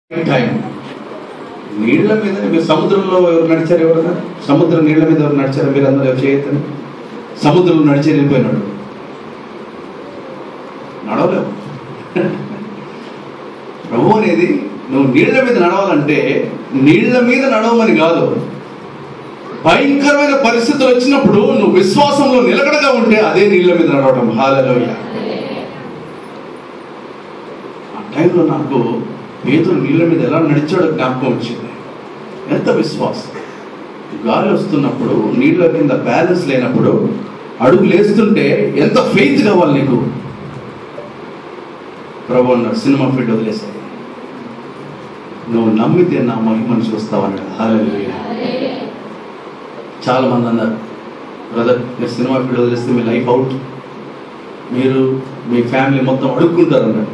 Time నీళ్ల మీద మీరు సముద్రంలో ఎవరు నడిచారు ఎవరన్నా సముద్రం నీళ్ల మీద ఎవరు నడిచారు మీరు అందరూ ఎవరు చేయొద్దని సముద్రంలో నడిచి వెళ్ళిపోయినాడు నడవలేవు ప్రభు అనేది నువ్వు నీళ్ల మీద నడవాలంటే నీళ్ల మీద నడవమని కాదు భయంకరమైన పరిస్థితులు వచ్చినప్పుడు నువ్వు విశ్వాసంలో నిలకడగా ఉంటే అదే నీళ్ల మీద నడవటం హాలలోయ ఆ టైంలో నాకు పేదలు నీళ్ళ మీద ఎలా నడిచాడో జ్ఞాపకం వచ్చింది ఎంత విశ్వాసం గాలి వస్తున్నప్పుడు నీళ్ళ కింద బ్యాలెన్స్ లేనప్పుడు అడుగు లేస్తుంటే ఎంత ఫెయిత్ కావాలి నీకు ప్రభు అన్నాడు సినిమా ఫీల్డ్ వదిలేసాయి నువ్వు నమ్మితే నా మహిమను చూస్తావన్నాడు హాలూయా చాలా మంది అన్నారు బ్రదర్ మీరు సినిమా ఫీల్డ్ వదిలేస్తే మీ లైఫ్ అవుట్ మీరు మీ ఫ్యామిలీ మొత్తం అడుక్కుంటారు అన్నాడు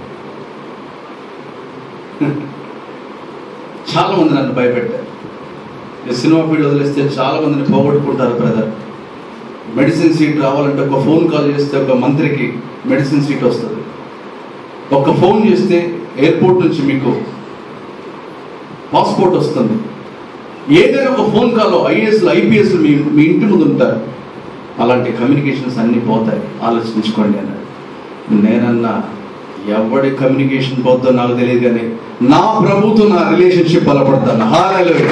చాలా మంది నన్ను భయపెట్టారు ఈ సినిమా ఫీల్డ్ వదిలేస్తే చాలా మందిని పోగొట్టుకుంటారు బ్రదర్ మెడిసిన్ సీట్ రావాలంటే ఒక ఫోన్ కాల్ చేస్తే ఒక మంత్రికి మెడిసిన్ సీట్ వస్తుంది ఒక ఫోన్ చేస్తే ఎయిర్పోర్ట్ నుంచి మీకు పాస్పోర్ట్ వస్తుంది ఏదైనా ఒక ఫోన్ కాల్ ఐఏఎస్లు ఐపీఎస్లు మీ మీ ఇంటి ముందు ఉంటారు అలాంటి కమ్యూనికేషన్స్ అన్నీ పోతాయి ఆలోచించుకోండి అన్నాడు నేనన్నా ఎవడి కమ్యూనికేషన్ పోతుందో నాకు తెలియదు కానీ నా ప్రభుతో నా రిలేషన్షిప్ బలపడతాను హాలూయా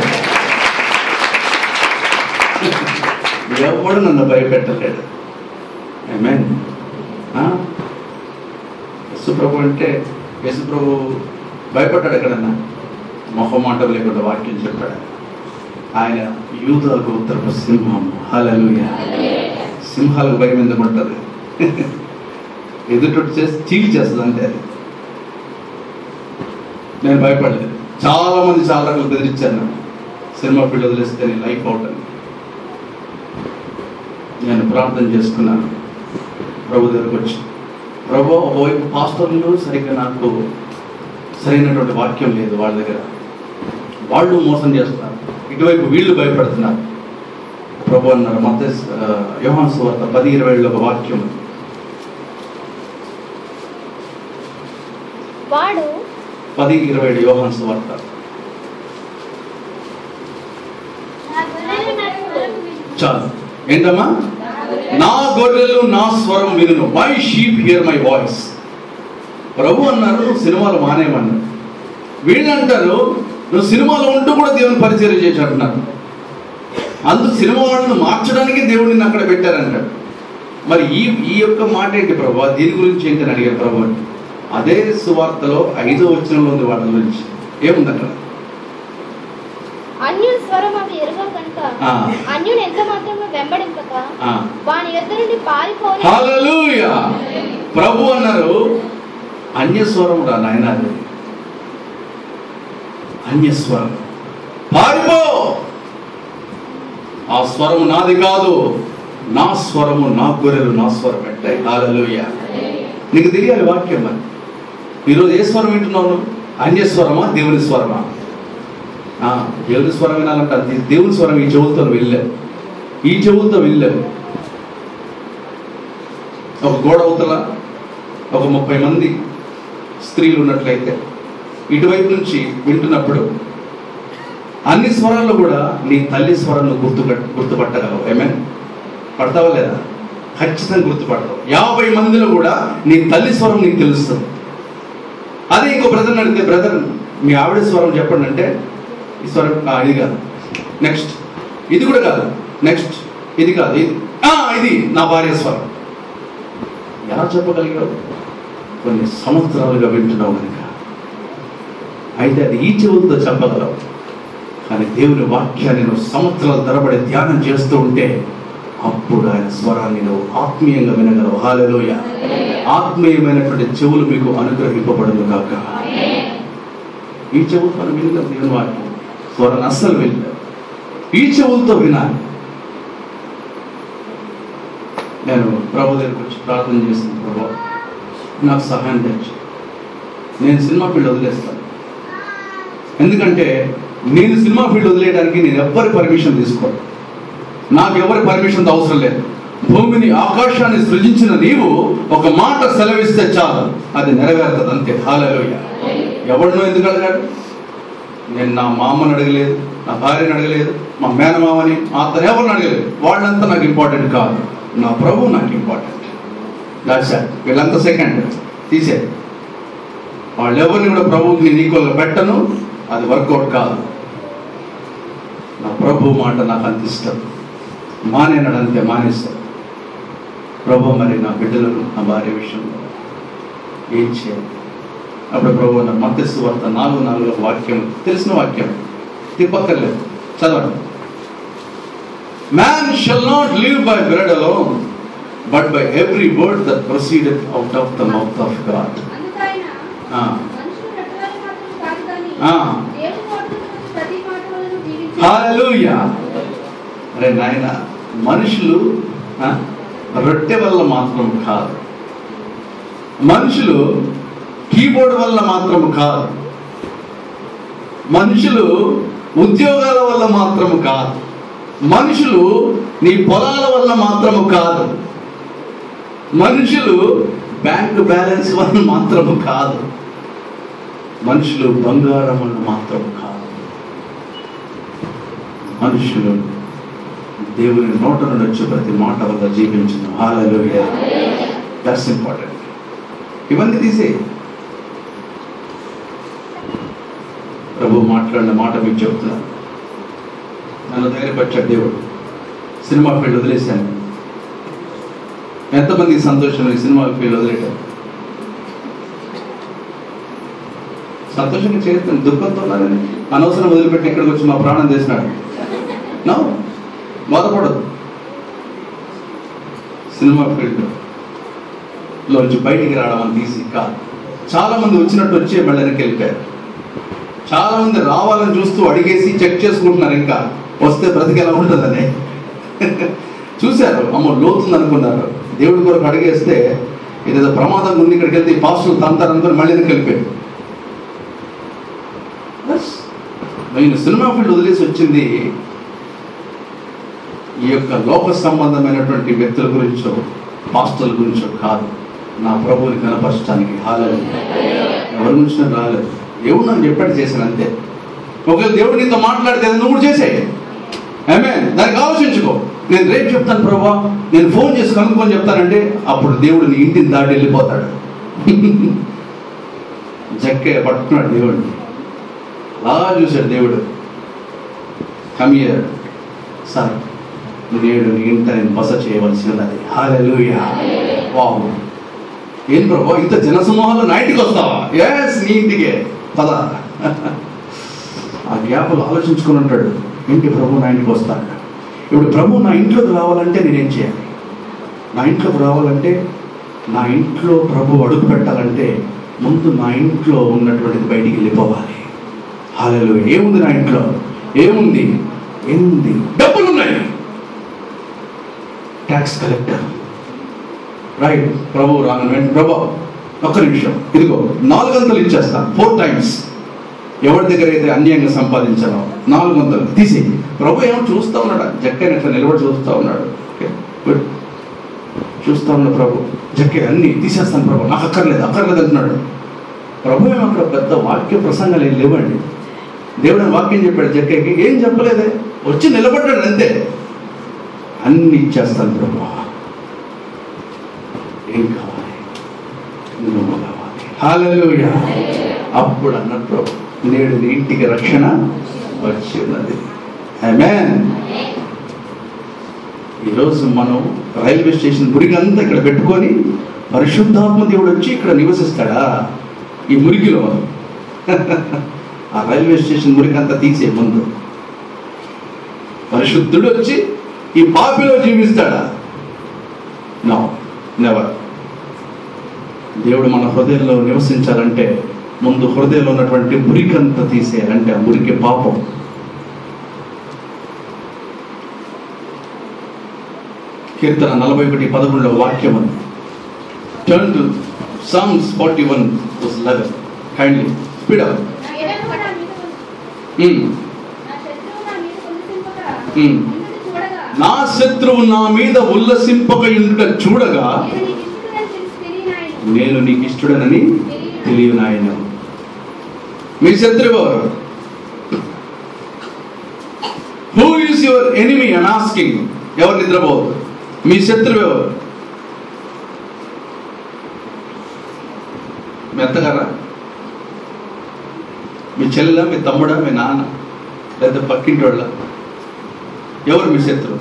ఎవడు నన్ను భయపెట్టలేడు ఆమేన్ ఆ? యేసుప్రభు అంటే యేసుప్రభు భయపడ్డాడు ఎక్కడన్నా మొహమాటం లేకుండా వాక్యం చెప్పాడు ఆయన యూద గోత్రపు సింహం హలలుయ సింహాలకు భయం ఎందుకు ఉంటుంది ఎదుటి చేసి చీల్ చేస్తుంది అంతే అది నేను భయపడలేదు చాలా మంది చాలా రకాలు బెదిరించాను నన్ను. సినిమా ఫీల్డ్ వదిలేస్తే నీ లైఫ్ అవుట్ అని నేను ప్రార్థన చేసుకున్నాను ప్రభు దగ్గరకు వచ్చి ప్రభు ఒకవైపు పాస్టర్లు సరిగ్గా నాకు సరైనటువంటి వాక్యం లేదు వాళ్ళ దగ్గర వాళ్ళు మోసం చేస్తున్నారు ఇటువైపు వీళ్ళు భయపడుతున్నారు ప్రభు అన్నారు మత యోహాన్ సువార్త పది ఇరవైలో ఒక వాక్యం ఉంది. వాడు పది ఇరవై ఏడు యోహాన్ సువార్త చాలు ఏంటమ్మా నా గొర్రెలు నా స్వరం వినును my sheep hear my voice ప్రభు అన్నారు నువ్వు సినిమాలు మానేమన్నారు వీళ్ళు అంటారు నువ్వు సినిమాలో ఉంటూ కూడా దేవుని పరిచయం చేసి అంటున్నారు అందుకు సినిమా వాళ్ళని మార్చడానికి దేవుడిని అక్కడ పెట్టారంటాడు మరి ఈ ఈ యొక్క మాట ఏంటి ప్రభు దీని గురించి ఏంటి అని అడిగారు ప్రభు అని. అదే సువార్తలో ఐదో వచనంలో ఉంది వాటి గురించి ఏముంది అక్కడ అన్యుని స్వరం అవి ఎరుగవు కనుక ఆ. అన్యుని ఎంత మాత్రమే వెంబడింపక ఆ. వాని ఎద్దు నుండి పారిపోని హల్లెలూయా ప్రభు అన్నారు అన్యస్వరం రా నాయన అది అన్యస్వరం పారిపో ఆ స్వరము నాది కాదు నా స్వరము నా గొర్రెలు నా స్వరం పెట్టాయి హల్లెలూయా నీకు తెలియాలి వాక్యం మరి ఈరోజు ఏ స్వరం వింటున్నావు నువ్వు? అన్యస్వరమా దేవుని స్వరమా ఆ, దేవుని స్వరం వినాలంటే అది దేవుని స్వరం ఈ చెవులతో వెళ్ళావు ఈ చెవులతో వెళ్ళావు ఒక గోడ అవతల ఒక ముప్పై మంది స్త్రీలు ఉన్నట్లయితే ఇటువైపు నుంచి వింటున్నప్పుడు అన్ని స్వరాల్లో కూడా నీ తల్లి స్వరం నువ్వు గుర్తు గుర్తుపట్టగలవు ఏమే పడతావా లేదా ఖచ్చితంగా గుర్తుపడతావు యాభై మందిలో కూడా నీ తల్లి స్వరం నీకు తెలుస్తుంది అదే ఇంకో బ్రదర్ అడిగితే బ్రదర్ మీ ఆవిడ స్వరం చెప్పండి అంటే ఈ స్వరం ఆ, ఇది కాదు నెక్స్ట్ ఇది కూడా కాదు నెక్స్ట్ ఇది కాదు ఇది ఆ, ఇది నా భార్య స్వరం ఎలా చెప్పగలిగావు కొన్ని సంవత్సరాలుగా వింటున్నావు కనుక అయితే అది ఈ చెవులతో చెప్పగలవు కానీ దేవుని వాక్యాన్ని నువ్వు సంవత్సరాల తరబడి ధ్యానం చేస్తూ ఉంటే అప్పుడు ఆయన స్వరాన్ని నువ్వు ఆత్మీయంగా వినగలవు హాలలోయ ఆత్మీయమైనటువంటి చెవులు మీకు అనుగ్రహింపబడును కాక ఈ చెవులతో మనం వినలేం దేవుని వాక్యం స్వరాన్ని అస్సలు వినలేం ఈ చెవులతో వినాలి నేను ప్రభు దగ్గరికి వచ్చి ప్రార్థన చేసిన ప్రభు నాకు సహాయం తెచ్చు నేను సినిమా ఫీల్డ్ వదిలేస్తాను ఎందుకంటే నేను సినిమా ఫీల్డ్ వదిలేయడానికి నేను ఎవ్వరి పర్మిషన్ తీసుకోను నాకు ఎవరి పర్మిషన్ అవసరం లేదు భూమిని ఆకాశాన్ని సృజించిన నీవు ఒక మాట సెలవిస్తే చాలు అది నెరవేరుతుంది అంతే హాలలోయ ఎవరినో ఎందుకు అడగాడు నేను నా మామని అడగలేదు నా భార్యని అడగలేదు మా మేనమామని మా అతను ఎవరిని అడగలేదు వాళ్ళంతా నాకు ఇంపార్టెంట్ కాదు నా ప్రభు నాకు ఇంపార్టెంట్ దాట్స్ వీళ్ళంతా సెకండ్ తీసే వాళ్ళు ఎవరిని కూడా ప్రభువుకి నేను ఈక్వల్గా పెట్టను అది వర్కౌట్ కాదు నా ప్రభు మాట నాకు అంత ఇష్టం మానేనడంతే మానేస్తాను ప్రభు మరి నా బిడ్డలను నా భార్య విషయంలో ఏం చేయాలి అప్పుడు ప్రభు నా మత్స్సు వార్త నాలుగు నాలుగు వాక్యం తెలిసిన వాక్యం తిప్పక్కర్లేదు చదవండి man shall not live by bread alone but by every word that proceeded out of the mouth of God అందుకైన ఆ. మనుషులు రొట్టెవలన మాత్రం కాదు కానీ ఆ. దేవుని నోటి నుండి వచ్చే ప్రతి మాట వలన జీవించు. హాలూయా అరే నాయన మనుషులు ఆ, రొట్టె వల్ల మాత్రం కాదు మనుషులు కీబోర్డ్ వల్ల మాత్రం కాదు మనుషులు ఉద్యోగాల వల్ల మాత్రము కాదు మనుషులు నీ పొలాల వల్ల మాత్రము కాదు మనుషులు బ్యాంక్ బ్యాలెన్స్ వల్ల మాత్రము కాదు మనుషులు బంగారం వల్ల మాత్రం కాదు మనుషులు దేవుని నోట నుండి వచ్చే ప్రతి మాట వల్ల జీవించిన హాలలోయ దట్స్ ఇంపార్టెంట్ ఇవన్నీ తీసే ప్రభు మాట్లాడిన మాట మీకు చెప్తున్నాను నన్ను ధైర్యపరిచాడు దేవుడు సినిమా ఫీల్డ్ వదిలేశాను ఎంతమంది సంతోషం ఈ సినిమా ఫీల్డ్ వదిలేటారు సంతోషంగా చేయొద్దు దుఃఖంతో ఉన్నారని అనవసరం వదిలిపెట్టి ఇక్కడికి వచ్చి మా ప్రాణం చేసినాడు నో బాధపడదు సినిమా ఫీల్డ్ లోంచి బయటికి రావడం అని తీసి కాదు చాలా మంది వచ్చినట్టు వచ్చి మళ్ళీ వెనక్కి వెళ్ళిపోయారు చాలా మంది రావాలని చూస్తూ అడిగేసి చెక్ చేసుకుంటున్నారు ఇంకా వస్తే బ్రతికి ఎలా ఉంటుందని చూశారు అమ్మ లోతుంది అనుకున్నారు దేవుడి కొరకు అడిగేస్తే ఇదేదో ప్రమాదం ఉంది ఇక్కడికి వెళ్తే ఈ పాస్టులు తంతారు అనుకుని మళ్ళీ వెనక్కి వెళ్ళిపోయారు బస్. నేను సినిమా ఫీల్డ్ వదిలేసి వచ్చింది ఈ యొక్క లోక సంబంధమైనటువంటి వ్యక్తుల గురించో పాస్టర్ల గురించో కాదు నా ప్రభువుని కనపరచడానికి హాలేదు ఎవరి గురించి నేను రాలేదు దేవుడు నాకు చెప్పాడు చేశాను అంతే ఒకవేళ దేవుడు నీతో మాట్లాడితే నువ్వు కూడా చేసేయి ఆమె దానికి ఆలోచించుకో నేను రేపు చెప్తాను ప్రభా నేను ఫోన్ చేసి కనుక్కొని చెప్తానంటే అప్పుడు దేవుడు నీ ఇంటిని దాటి వెళ్ళిపోతాడు జక్కే పట్టుకున్నాడు దేవుడిని అలా చూశాడు దేవుడు కమియర్ సార్ నేడు నీ ఇంట నేను బస చేయవలసి ఉన్నది హాలెలూయా వావ్ ఏం ప్రభు ఇంత జనసమూహంలో నా ఇంటికి వస్తావా ఎస్ నీ ఇంటికే పద ఆ గ్యాప్లో ఆలోచించుకుని ఉంటాడు ఇంటి ప్రభు నా ఇంటికి వస్తాడు ఇప్పుడు ప్రభు నా ఇంట్లోకి రావాలంటే నేనేం చేయాలి నా ఇంట్లోకి రావాలంటే నా ఇంట్లో ప్రభు అడుగు పెట్టాలంటే ముందు నా ఇంట్లో ఉన్నటువంటిది బయటికి వెళ్ళిపోవాలి హాలలో ఏముంది నా ఇంట్లో ఏముంది ఏముంది డబ్బులు ఉన్నాయి ట్యాక్స్ కలెక్టర్ రైట్ ప్రభు రాను వెంట ప్రభు ఒక్క నిమిషం ఇదిగో నాలుగంతలు ఇచ్చేస్తాను ఫోర్ టైమ్స్ ఎవరి దగ్గర అయితే అన్యాయంగా సంపాదించానో నాలుగు వందలు తీసి ప్రభు ఏమో చూస్తా ఉన్నాడు జక్కని ఇట్లా నిలబడి చూస్తా ఉన్నాడు ఓకే గుడ్ చూస్తా ఉన్న ప్రభు జక్కే అన్ని తీసేస్తాను ప్రభు నాకు అక్కర్లేదు అక్కర్లేదు అంటున్నాడు ప్రభు ఏమో అక్కడ పెద్ద వాక్య ప్రసంగాలు ఏం లేవండి దేవుడు ఆ వాక్యం చెప్పాడు జక్కకి ఏం చెప్పలేదే వచ్చి నిలబడ్డాడు అంతే అన్ని ఇచ్చేస్తాను ప్రభు ఏం కావాలి నువ్వు కావాలి హల్లెలూయా అప్పుడు అన్నాడు ప్రభు నేడు నీ ఇంటికి రక్షణ వచ్చి ఉన్నది ఆమేన్ ఈరోజు మనం రైల్వే స్టేషన్ మురికంతా ఇక్కడ పెట్టుకొని పరిశుద్ధాత్మ దేవుడు వచ్చి ఇక్కడ నివసిస్తాడా ఈ మురికిలో ఆ రైల్వే స్టేషన్ మురికంతా తీసే ముందు పరిశుద్ధుడు వచ్చి ఈ పాపిలో జీవిస్తాడా నో నెవర్ దేవుడు మన హృదయంలో నివసించాలంటే ముందు హృదయంలో ఉన్నటువంటి మురికంతా తీసేయాలంటే ఆ మురికి పాపం కీర్తన నలభై ఒకటి పదకొండవ వాక్యం ఉంది turn to psalms forty one eleven kindly speed up నా ఎడమ నా మీద ఉంది. నా శత్రువు నా మీద కొలుసింపగా, ఉమ్. ఉన్నది చూడగా, నా శత్రువు నా మీద ఉల్లసింపక ఉండుట చూడగా నేను నీకు ఇష్టడని తెలిసి తెలియనాయను. నేను నీకు ఇష్టడనని తెలియనాయన మీ శత్రువు ఎవరు హూ ఈస్ యువర్ ఎనిమీ అని ఆస్కింగ్ ఎవరు నిద్రపోవద్దు మీ శత్రువు ఎవరు మీ అత్తగారా మీ చెల్లెల మీ తమ్ముడా మీ నాన్న లేదా పక్కింటి వాళ్ళ ఎవరు మీ శత్రువు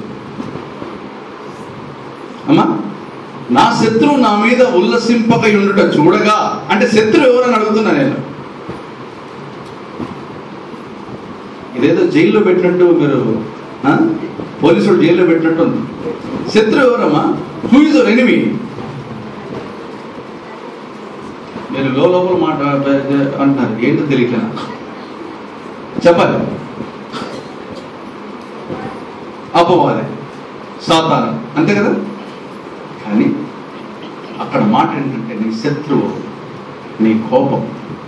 అమ్మా నా శత్రువు నా మీద ఉల్లసింపక ఉండుట చూడగా అంటే శత్రువు ఎవరని అడుగుతున్నా నేను ఇదేదో జైల్లో పెట్టినట్టు మీరు ఆ? పోలీసులు జైల్లో పెట్టినట్టు ఉంది శత్రువు ఎవరమ్మా హూ ఇస్ యువర్ ఎనిమీ మీరు లో లోపల మాట అంటున్నారు ఏంటో తెలియక చెప్పాలి అపవాదే సాతాను అంతే కదా కానీ అక్కడ మాట ఏంటంటే నీ శత్రువు నీ కోపం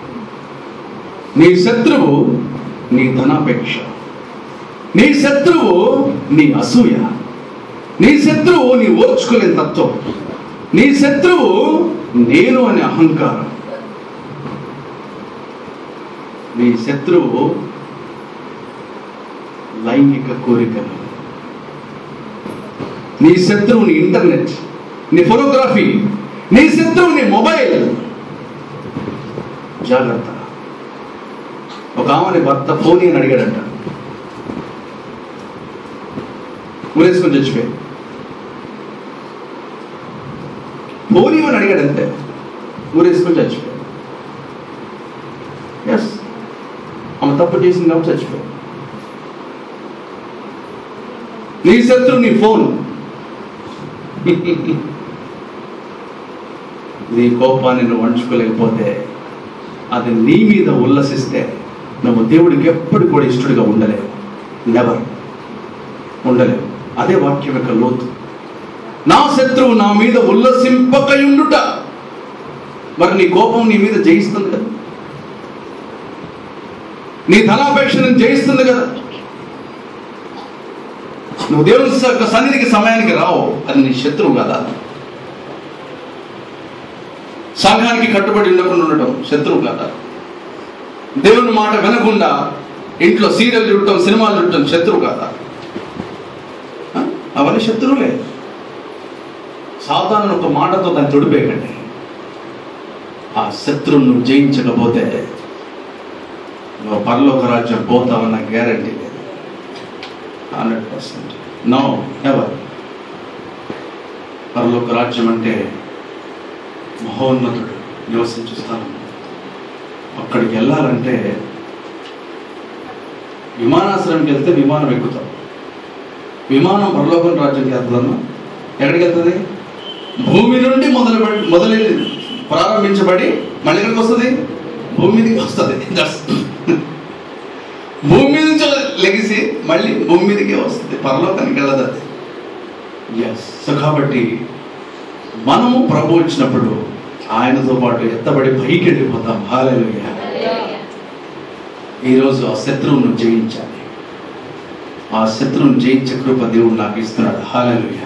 నీ శత్రువు నీ ధనాపేక్ష నీ శత్రువు నీ అసూయ నీ శత్రువు నీ ఓర్చుకునే తత్వం నీ శత్రువు నేను అనే అహంకారం నీ శత్రువు లైంగిక కోరికలు నీ శత్రువు నీ ఇంటర్నెట్ నీ ఫోటోగ్రఫీ నీ శత్రువు నీ మొబైల్ జాగ్రత్త ఒక ఆమెని భర్త ఫోన్ అని అడిగాడంట ఊరేసుకొని చచ్చిపోయి ఫోన్ అని అడిగాడు అంతే ఊరేసుకొని చచ్చిపోయి ఎస్ ఆమె తప్పు చేసింది కాబట్టి చచ్చిపోయి నీ శత్రువు నీ ఫోన్ నీ కోపాన్ని నువ్వు అంచుకోలేకపోతే అది నీ మీద ఉల్లసిస్తే నువ్వు దేవుడికి ఎప్పుడు కూడా ఇష్టడిగా ఉండలేవు నెవర్ ఉండలేవు అదే వాక్యం యొక్క లోతు నా శత్రువు నా మీద ఉల్లసింపకయుండుట మరి నీ కోపం నీ మీద జయిస్తుంది కదా నీ ధనాపేక్షను జయిస్తుంది కదా నువ్వు దేవుని యొక్క సన్నిధికి సమయానికి రావు అది నీ శత్రువు కదా సంఘానికి కట్టుబడి ఉండకుండా ఉండటం శత్రువు కదా దేవుని మాట వినకుండా ఇంట్లో సీరియల్ చూడటం సినిమాలు చూడటం శత్రువు కదా ఆ? అవన్నీ శత్రువులే సాధారణ ఒక మాటతో దాన్ని తొడిపేయకండి ఆ శత్రువును నువ్వు జయించకపోతే నువ్వు పరలోక రాజ్యం పోతావన్న గ్యారంటీ లేదు హండ్రెడ్ పర్సెంట్ నో ఎవర్ పరలోక రాజ్యం అంటే మహోన్నతుడు నివసించే స్థలం అక్కడికి వెళ్ళాలంటే విమానాశ్రయంకి వెళ్తే విమానం ఎక్కుతాం విమానం పరలోకం రాజ్యానికి వెళ్తుందమ్మా ఎక్కడికి వెళ్తుంది భూమి నుండి మొదలు మొదలై ప్రారంభించబడి మళ్ళీ ఎక్కడికి వస్తుంది భూమి మీదకి వస్తుంది That's- భూమి మీద నుంచి లెగిసి మళ్ళీ భూమి మీదకే వస్తుంది పరలోకానికి వెళ్ళదు అది ఎస్ సో కాబట్టి మనము ప్రభు వచ్చినప్పుడు ఆయనతో పాటు ఎత్తబడి పైకి వెళ్ళిపోతాం హాలూయ ఈరోజు ఆ శత్రువును జయించాలి ఆ శత్రువును జయించే కృప దేవుడు నాకు ఇస్తున్నాడు హాలూయ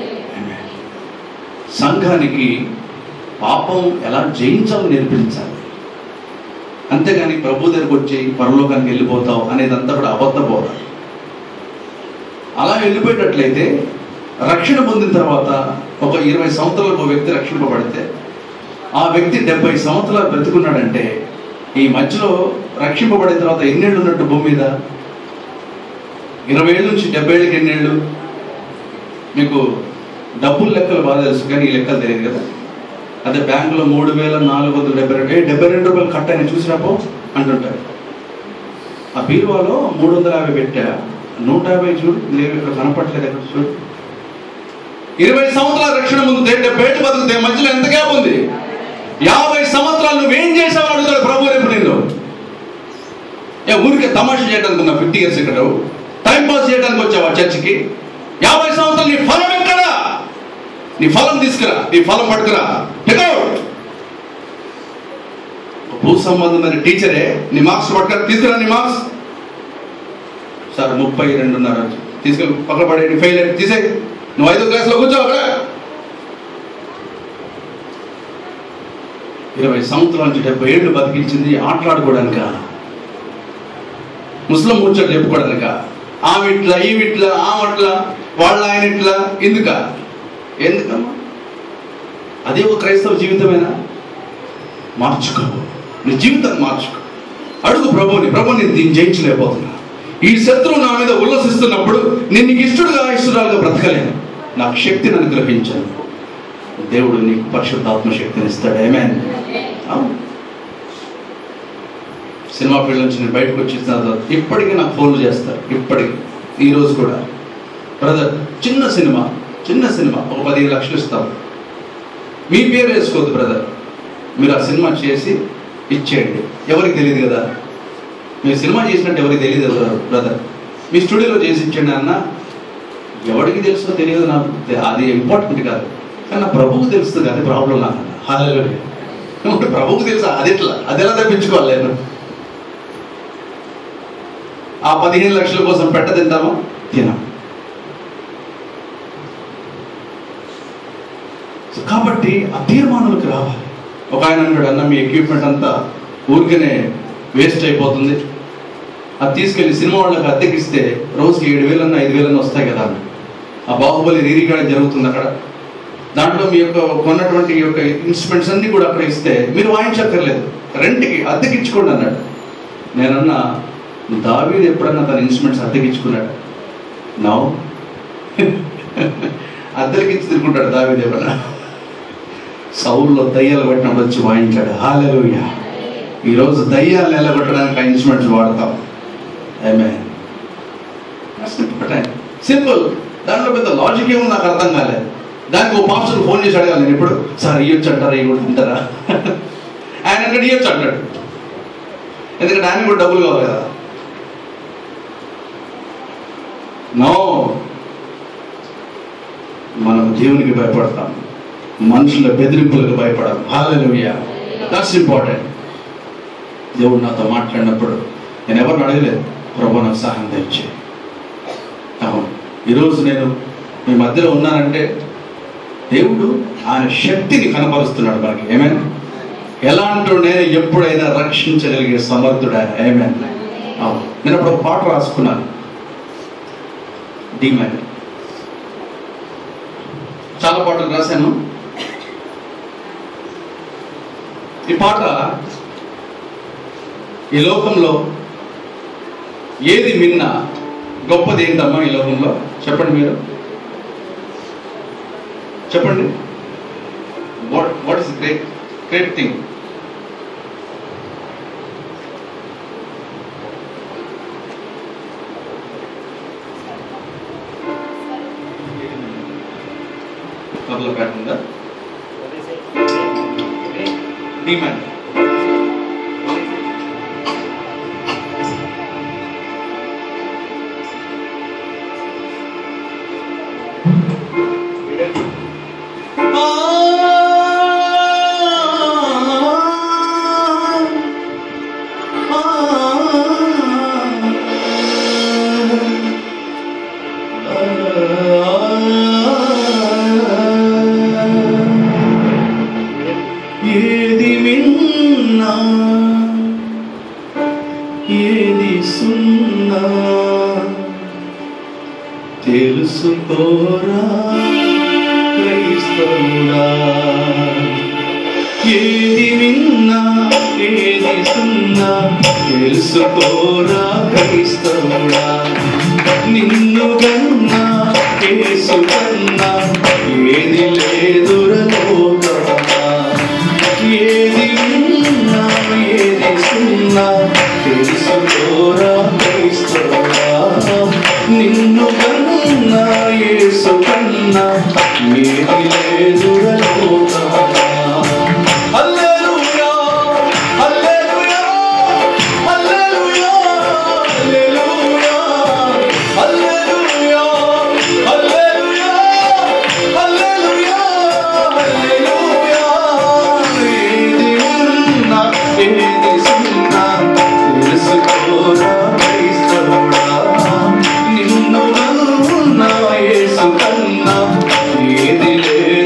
సంఘానికి పాపం ఎలా జయించాలో నేర్పించాలి అంతేగాని ప్రభు దగ్గరకు వచ్చి పరలోకానికి వెళ్ళిపోతావు అనేదంతా కూడా అబద్ధ బోధ అలా వెళ్ళిపోయేటట్లయితే రక్షణ పొందిన తర్వాత ఒక ఇరవై సంవత్సరాలకు ఒక వ్యక్తి రక్షింపబడితే ఆ వ్యక్తి డెబ్బై సంవత్సరాలు బ్రతుకున్నాడంటే ఈ మధ్యలో రక్షింపబడిన తర్వాత ఎన్నేళ్ళు ఉన్నట్టు భూమి మీద ఇరవై ఏళ్ళ నుంచి డెబ్బై ఏళ్ళకి ఎన్నేళ్ళు మీకు డబ్బుల లెక్కలు బాగా తెలుసు కానీ ఈ లెక్కలు తెలియదు కదా అదే బ్యాంకులో మూడు వేల నాలుగు వందల డెబ్బై రెండు ఏ డెబ్బై రెండు రూపాయలు కట్ అయినా చూసినాపో అంటుంటారు ఆ బీరువాలో మూడు వందల యాభై పెట్టా నూట యాభై చూడు లేవు ఇక్కడ కనపట్లేదు ఎక్కడ చూడు ఇరవై సంవత్సరాల రక్షణ ముందు డెబ్బై ఏళ్ళు బతుకుతే మధ్యలో ఎంత గ్యాప్ ఉంది యాభై సంవత్సరాలు నువ్వేం చేసావు అని అడుగుతాడు ప్రభు రేపు నేను ఏ ఊరికే తమాషా చేయడానికి ఉన్నా ఫిఫ్టీ ఇయర్స్ ఇక్కడ టైం పాస్ చేయడానికి వచ్చావా చర్చికి యాభై సంవత్సరాలు నీ ఫలం ఎక్కడా నీ ఫలం తీసుకురా నీ ఫలం పట్టుకురా Take out. ఒక భూ సంబంధమైన టీచరే నీ మార్క్స్ పట్టుకురా తీసుకురా నీ మార్క్స్ సార్ ముప్పై రెండున్నర తీసుకెళ్ళి పక్కన పడేయండి ఫెయిల్ అయ్యి తీసే నువ్వు ఐదో క్లాస్లో కూర్చో అక్కడ ఇరవై సంవత్సరాల నుంచి డెబ్బై ఏళ్ళు బతికించింది ఆటలాడుకోవడానిక ముస్లిం ముచ్చట చెప్పుకోవడానిక ఆమె ఇట్లా ఈమె ఇట్లా ఆమె అట్లా వాళ్ళ ఆయన ఇట్లా ఎందుక ఎందుకమ్మా అదే ఒక క్రైస్తవ జీవితమేనా మార్చుకో నీ జీవితాన్ని మార్చుకో అడుగు ప్రభుని ప్రభు నేను దీన్ని జయించలేకపోతున్నా ఈ శత్రువు నా మీద ఉల్లసిస్తున్నప్పుడు నేను నీకు ఇష్టడుగా ఇష్టరాలుగా బ్రతకలేను నాకు శక్తిని అనుగ్రహించాను దేవుడు నీకు పరిశుద్ధాత్మ శక్తిని ఇస్తాడు ఏమే సినిమా ఫీల్డ్ నుంచి నేను బయటకు వచ్చిన తర్వాత ఇప్పటికీ నాకు ఫోన్లు చేస్తారు ఇప్పటికీ ఈ రోజు కూడా బ్రదర్ చిన్న సినిమా చిన్న సినిమా ఒక పదిహేను లక్షలు ఇస్తాం మీ పేరు వేసుకోవద్దు బ్రదర్ మీరు ఆ సినిమా చేసి ఇచ్చేయండి ఎవరికి తెలియదు కదా మీరు సినిమా చేసినట్టు ఎవరికి తెలియదు కదా బ్రదర్ మీ స్టూడియోలో చేసి ఇచ్చండి అన్న ఎవరికి తెలుసో తెలియదు నాకు తె- అది ఇంపార్టెంట్ కాదు కానీ నా ప్రభువుకు తెలుస్తుంది అది ప్రాబ్లం నాకు హాలూయా. ఇప్పుడు ప్రభువుకు తెలుసా అది ఎట్లా అది ఎలా తప్పించుకోవాలి నేను ఆ పదిహేను లక్షల కోసం పెట్ట తింటామా తినాం సో కాబట్టి ఆ తీర్మానాలకు రావాలి ఒక ఆయన అన్నాడు అన్న మీ ఎక్విప్మెంట్ అంతా ఊరికనే వేస్ట్ అయిపోతుంది అది తీసుకెళ్లి సినిమా వాళ్ళకి అద్దెకిస్తే రోజుకి ఏడు వేలన్నా ఐదు వేలన్నా వస్తాయి కదా అని ఆ బాహుబలి రీరికార్డ్ జరుగుతుంది అక్కడ దాంట్లో మీ యొక్క కొన్నటువంటి ఈ యొక్క ఇన్స్ట్రుమెంట్స్ అన్ని కూడా అక్కడ ఇస్తే మీరు వాయించక్కర్లేదు రెంట్కి అద్దెకించుకోండి అన్నాడు నేనన్నా దావీదు ఎప్పుడన్నా తన ఇన్స్ట్రుమెంట్స్ అద్దెకించుకున్నాడు నో అద్దెలకించి తిరుగుంటాడు దావీదు ఎప్పుడన్నా సౌల్లో దయ్యాలు పట్టినప్పుడు వచ్చి వాయించాడు హాలెలుయ ఈరోజు దయ్యాలు నిలబెట్టడానికి ఆ ఇన్స్ట్రుమెంట్స్ వాడతాం ఏమే సింపుల్ దాంట్లో పెద్ద లాజిక్ ఏమో నాకు అర్థం కాలేదు దానికి ఒక పాస్టర్ ఫోన్ చేసి అడగాలి నేను ఇప్పుడు సార్ ఇవ్వచ్చు అంటారా ఇవ్వడు తింటారా ఆయన అంటే ఇవ్వచ్చు అంటాడు ఎందుకంటే ఆయన కూడా డబ్బులు కావాలి కదా నో మనం దేవునికి భయపడతాం మనుషుల బెదిరింపులకు భయపడం హాలూయా దట్స్ ఇంపార్టెంట్ దేవుడు నాతో మాట్లాడినప్పుడు నేను ఎవరిని అడగలేదు ప్రభు నాకు సహాయం తెచ్చే అవును ఈరోజు నేను మీ మధ్యలో ఉన్నానంటే దేవుడు ఆయన శక్తిని కనపరుస్తున్నాడు మనకి ఏమైనా ఎలాంటి నేను ఎప్పుడైనా రక్షించగలిగే సమర్థుడు ఆయన ఏమైనా అవును నేను అప్పుడు ఒక పాట రాసుకున్నాను డిమాండ్ చాలా పాటలు రాశాను ఈ పాట ఈ లోకంలో ఏది మిన్న గొప్పది ఏంటమ్మా ఈ లోకంలో చెప్పండి మీరు చెప్పండి what what is great great thing కబుల ప్యాట్ ఉందా డిమాండ్ ఏది మిన్నా ఏది సున్నా తెలుసుకోరా క్రైస్తవుడా ఏది విన్నా ఏది సున్నా తెలుసుకోరా క్రైస్తవుడా నిన్ను కన్నా యేసు కన్నా ఏది లేదురలోకమా ఏది విన్నా ఏది సున్నా తెలుసుకోరా క్రైస్తవుడా నిన్ను కన్నా యేసు కన్నా ఏది లేదురలోకమా హల్లెలూయా హల్లెలూయా హల్లెలూయా హల్లెలూయా హల్లెలూయా హల్లెలూయా హల్లెలూయా హల్లెలూయా ఏది ఉన్నా ఏది సున్నా తెలుసుకోరా క్రైస్తవుడా నిన్ను కన్నా యేసు కన్నా ఏది లేదు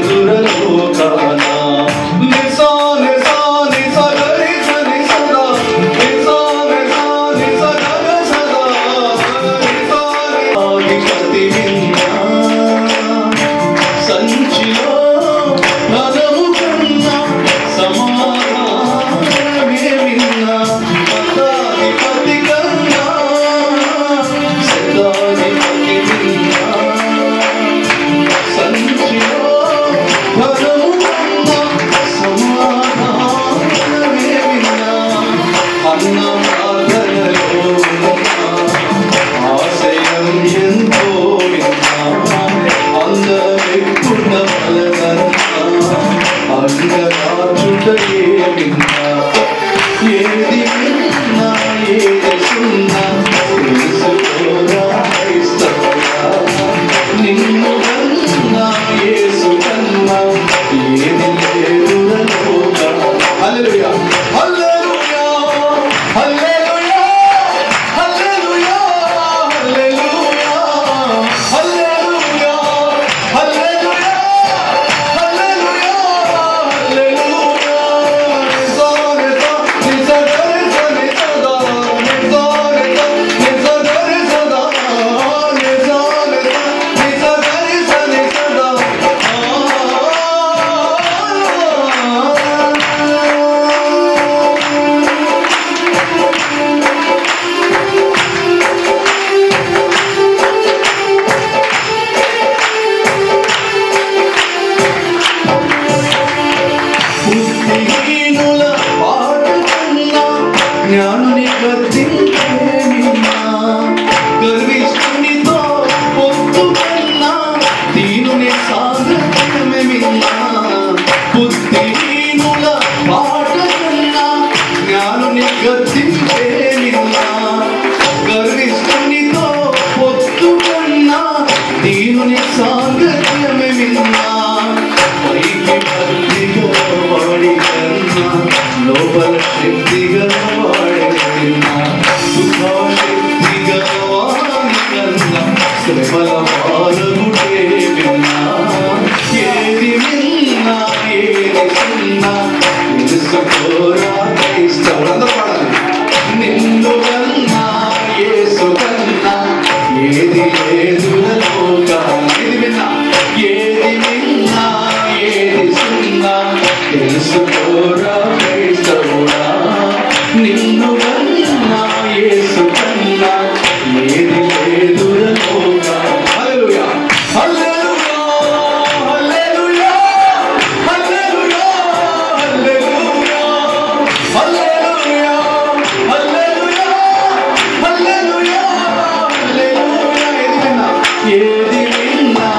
లోపల శక్తి గలవాడే నిన్న సుఖశక్తి గలవాడి కన్నా శ్రమల బాలగుడే విన్నా ఏది విన్నా ఏది విన్నా తెలుసుకోరా క్రైస్తవుడు అందరూ పాడాలి నిన్ను కన్నా యేసు కన్నా ఏది లేదు లోకాన ఏది విన్నా ఏది విన్నా ఏది సున్నా తెలుసుకోరా క్రైస్తవుడా నిన్ను కన్నా యేసు కన్నా ఏది లేదు లోకాన హల్లెలూయా హల్లెలూయా హల్లెలూయా హల్లెలూయా హల్లెలూయా హల్లెలూయా హల్లెలూయా హల్లెలూయా హల్లెలూయా ఏది విన్నా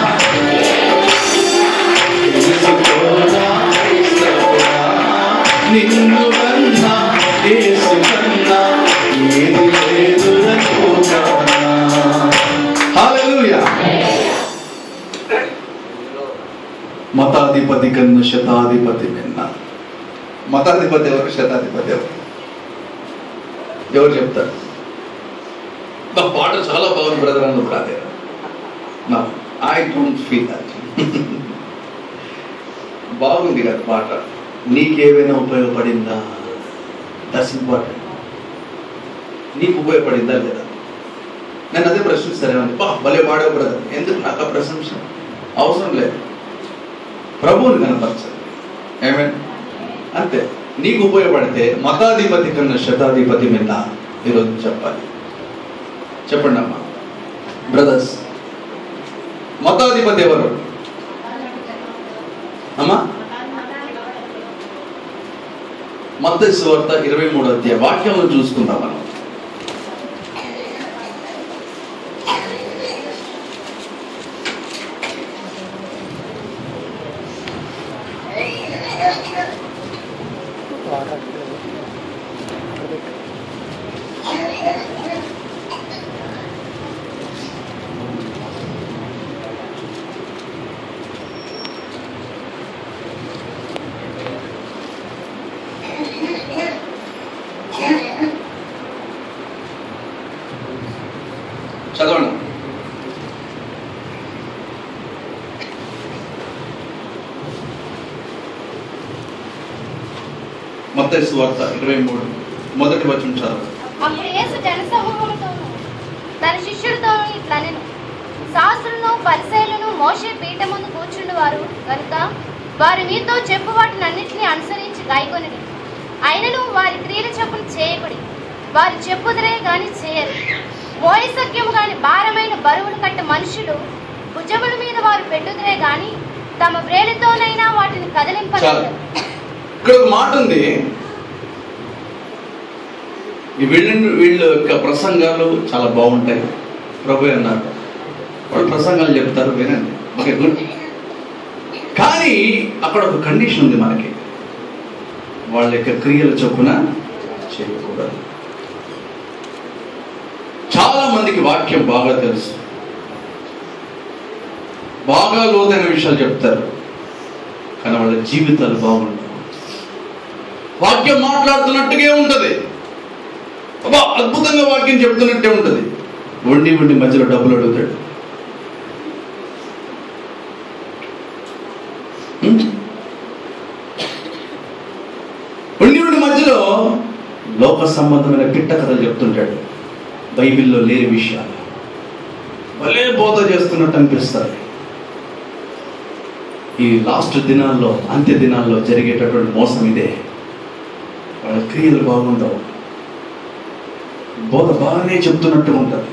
తెలుసుకోరా క్రైస్తవుడా, నిన్ను కన్నా యేసు కన్నా ఏది లేదు హల్లెలూయా మతాధిపతి కన్నా శతాధిపతి కన్నా మతాధిపతి ఎవరు శతాధిపతి ఎవరు ఎవరు చెప్తారు నా పాట చాలా బాగుంది బ్రదర్ అన్న బ్రాదే నా ఐ డోంట్ ఫీల్ దట్ బాగుంది కదా పాట నీకేమైనా ఉపయోగపడిందా దట్స్ ఇంపార్టెంట్ నీకు ఉపయోగపడిందా లేదా నేను అదే ప్రశ్నిస్తాను బా భలే పాడావు బ్రదర్ ఎందుకు నాకు ఆ ప్రశంస అవసరం లేదు ప్రభువుని కనపరచాలి ఏమైనా అంతే నీకు ఉపయోగపడితే మతాధిపతి కన్నా శతాధిపతి మీద ఈరోజు చెప్పాలి చెప్పండి అమ్మా బ్రదర్స్ మతాధిపతి ఎవరు అమ్మా మత సువార్త ఇరవై మూడో అధ్యాయ వాక్యంలో చూసుకుందాం మనం చదవండి మత సువార్త ఇరవై మూడు మొదటి వచనం చదవండి అప్పుడు యేసు జనసమూహముతోను తన శిష్యుడితోను ఇట్లనెను శాస్త్రులను పరిశైలను మోషే పీఠ ముందు కూర్చుండువారు కనుక వారు మీతో చెప్పు వాటిని అన్నిటినీ అనుసరించి గాయకొనిది అయినను వారి క్రియల చెప్పును చేయకుడి వారు చెప్పుదరే గాని చేయరు మోయసఖ్యము గాని భారమైన బరువులు కట్ట మనుషులు భుజముల మీద వారు పెట్టుదరే గాని తమ వ్రేలితోనైనా వాటిని చాలు కదిలింపలేదు ఇక్కడ ఒక మాట ఉంది ఈ వీళ్ళ వీళ్ళ యొక్క ప్రసంగాలు చాలా బాగుంటాయి ప్రభు అన్నారు వాళ్ళు ప్రసంగాలు చెప్తారు వినండి ఓకే గుడ్ కానీ అక్కడ ఒక కండిషన్ ఉంది మనకి వాళ్ళ యొక్క క్రియల చొప్పున చేయకూడదు చాలా మందికి వాక్యం బాగా తెలుసు బాగా లోతైన విషయాలు చెప్తారు కానీ వాళ్ళ జీవితాలు బాగుండవు వాక్యం మాట్లాడుతున్నట్టుగా ఉంటది అబ్బా అద్భుతంగా వాక్యం చెప్తున్నట్టే ఉంటది వండి వండి మధ్యలో డబ్బులు అడుగుతాడు ఉం? వండి వండి మధ్యలో లోక సంబంధమైన పిట్ట కథలు చెప్తుంటాడు బైబిల్లో లేని విషయాలు భలే బోధ చేస్తున్నట్టు అనిపిస్తుంది ఈ లాస్ట్ దినాల్లో అంత్య దినాల్లో జరిగేటటువంటి మోసం ఇదే వాళ్ళ క్రియలు బాగుండవు బోధ బాగానే చెప్తున్నట్టు ఉంటుంది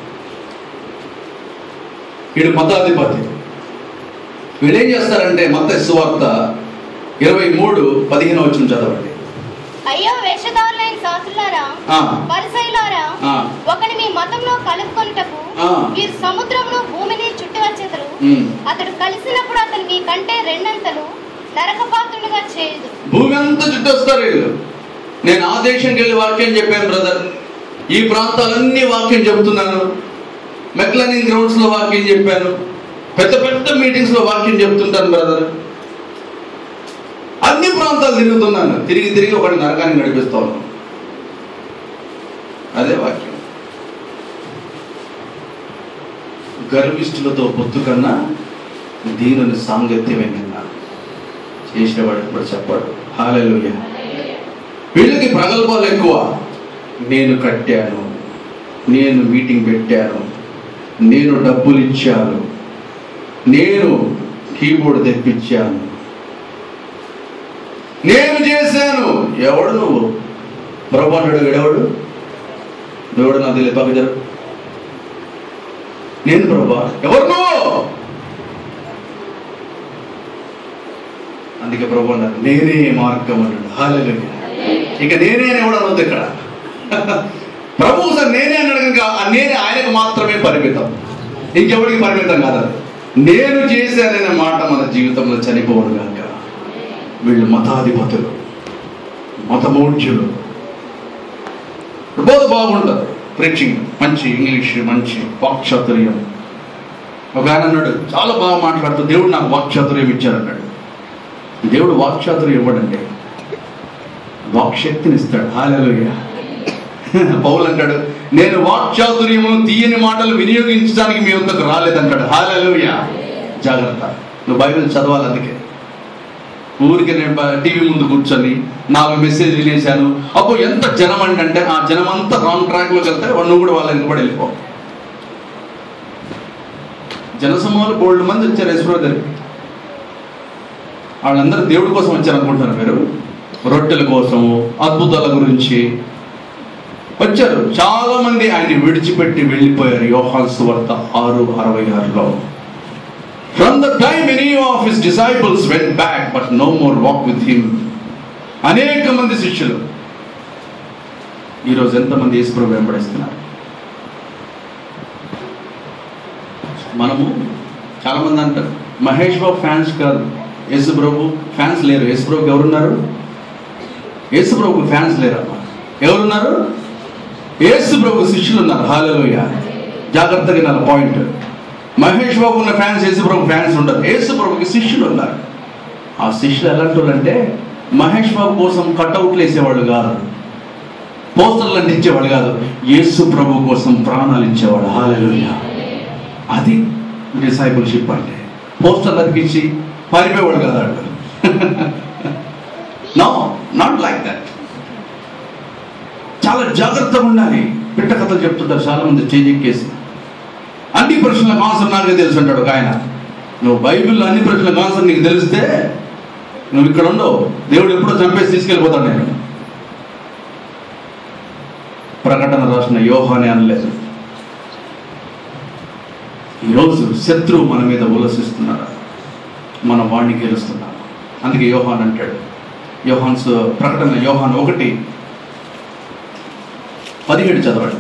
వీడు మతాధిపతి వీళ్ళు ఏం చేస్తారంటే మత సువార్త ఇరవై మూడు పదిహేను వచ్చిన చదవండి అయ్యో వేషధారులైన శాస్త్రులారా ఆ, పరిసయులారా ఆ, ఒకని మీ మతంలో కలుపుకొనుటకు ఆ. మీరు సముద్రమును భూమిని చుట్టువచ్చెదరు ఉమ్. అతడు కలిసినప్పుడు అతను మీ కంటే రెండంతలు నరకపాత్రుడుగా చేయదు భూమి అంతా చుట్టొస్తారు వీళ్ళు నేను ఆ దేశంకి వెళ్ళి వాక్యం చెప్పాను బ్రదర్ ఈ ప్రాంతాలన్నీ వాక్యం చెప్తున్నాను మెక్లనింగ్ గ్రౌండ్స్ లో వాక్యం చెప్పాను పెద్ద పెద్ద మీటింగ్స్ లో వాక్యం చెప్తుంటాను బ్రదర్ అన్ని ప్రాంతాలు తిరుగుతున్నాను తిరిగి తిరిగి ఒకటి నరకాన్ని నడిపిస్తా ఉన్నాను అదే వాక్యం గర్విష్ఠులతో పొత్తు కన్నా దీనుని సాంగత్యమే కన్నా చేసేవాడు ఇప్పుడు చెప్పాడు హాలెలుయ వీళ్ళకి ప్రగల్భాలు ఎక్కువ నేను కట్టాను నేను మీటింగ్ పెట్టాను నేను డబ్బులు ఇచ్చాను నేను కీబోర్డ్ తెప్పించాను నేను చేశాను ఎవడు నువ్వు ప్రభు అంటాడు ఎవడు దేవుడు నా తెలియదు పక్క జరు నేను ప్రభా ఎవరు నువ్వు అందుకే ప్రభు అన్నారు నేనే మార్గం అన్నాడు హాలెలుయ ఇక నేనే అని ఎవడు అనొద్దు ఇక్కడ ప్రభు సార్ నేనే అన్నాడు కనుక ఆ నేనే ఆయనకు మాత్రమే పరిమితం ఇంకెవరికి పరిమితం కాదు అది. నేను చేశాననే మాట మన జీవితంలో చనిపోవడు కనుక వీళ్ళు మతాధిపతులు మతమౌఢ్యులు బోధ బాగుంటుంది ప్రీచింగ్ మంచి ఇంగ్లీష్ మంచి వాక్చాతుర్యం ఒక ఆయన అన్నాడు చాలా బాగా మాట్లాడుతూ దేవుడు నాకు వాక్చాతుర్యం ఇచ్చాడు అన్నాడు దేవుడు వాక్చాతుర్యం ఇవ్వడండి వాక్శక్తిని ఇస్తాడు హాలెలుయ పౌలు అంటాడు నేను వాక్చాతుర్యమును తీయని మాటలు వినియోగించడానికి మీ వద్దకు రాలేదంటాడు హాలెలుయ జాగ్రత్త నువ్వు బైబిల్ చదవాలి అందుకే ఊరికి నేను బ- టీవీ ముందు కూర్చొని నాలుగు మెసేజ్ వినేశాను అప్పుడు ఎంత జనం అండి అంటే ఆ జనం అంతా రాంగ్ ట్రాక్ లోకి వెళ్తే వాడు నువ్వు కూడా వాళ్ళ వెనుకబడి వెళ్ళిపో జనసమూహాలు బోల్డ్ మంది వచ్చారు యశ్వరావు దగ్గరికి వాళ్ళందరూ దేవుడి కోసం వచ్చారు అనుకుంటున్నారు మీరు రొట్టెల కోసము అద్భుతాల గురించి వచ్చారు చాలా మంది ఆయన్ని విడిచిపెట్టి వెళ్ళిపోయారు యోహాన్ సువార్త ఆరు అరవై ఆరులో from the time any of his disciples went back but no more walk with him అనేక మంది శిష్యులు ఈరోజు ఎంతమంది యేసుప్రభు వెంబడిస్తున్నారు మనము చాలా మంది అంటారు మహేష్ బాబు ఫ్యాన్స్ కాదు యేసు ప్రభు ఫ్యాన్స్ లేరు యేసు ప్రభుకి ఎవరున్నారు యేసు ప్రభుకు ఫ్యాన్స్ లేరమ్మా ఎవరున్నారు యేసు ప్రభు శిష్యులు ఉన్నారు హాలలోయ జాగ్రత్తగా నా పాయింట్ మహేష్ బాబు ఉన్న ఫ్యాన్స్ యేసు ప్రభు ఫ్యాన్స్ ఉండరు యేసు ప్రభుకి శిష్యులు ఉన్నారు ఆ శిష్యులు ఎలాంటి వాళ్ళు అంటే మహేష్ బాబు కోసం కట్అవుట్లు వేసేవాళ్ళు కాదు పోస్టర్లు అంటించేవాడు కాదు యేసు ప్రభు కోసం ప్రాణాలు ఇచ్చేవాడు హాలలోయ అది డిసైపుల్షిప్ అంటే పోస్టర్లు అతికించి పారిపోయేవాడు కదా నో నాట్ లైక్ దట్ చాలా జాగ్రత్తగా ఉండాలి పిట్ట కథలు చెప్తుంటారు చాలా మంది చేజెక్కేసి అన్ని ప్రశ్నలకు ఆన్సర్ నాకే తెలుసు అంటాడు ఒక ఆయన నువ్వు బైబిల్లో అన్ని ప్రశ్నలకు ఆన్సర్ నీకు తెలిస్తే నువ్వు ఇక్కడ ఉండవు దేవుడు ఎప్పుడో చంపేసి తీసుకెళ్ళిపోతాడు నేను ప్రకటన రాసిన యోహానే అనలేదు ఈరోజు శత్రువు మన మీద ఉల్లసిస్తున్నాడు మన వాణ్ణి గెలుస్తున్నాడు అందుకే యోహాన్ అంటాడు యోహాన్స్ ప్రకటన యోహాన్ ఒకటి పదిహేడు చదవండి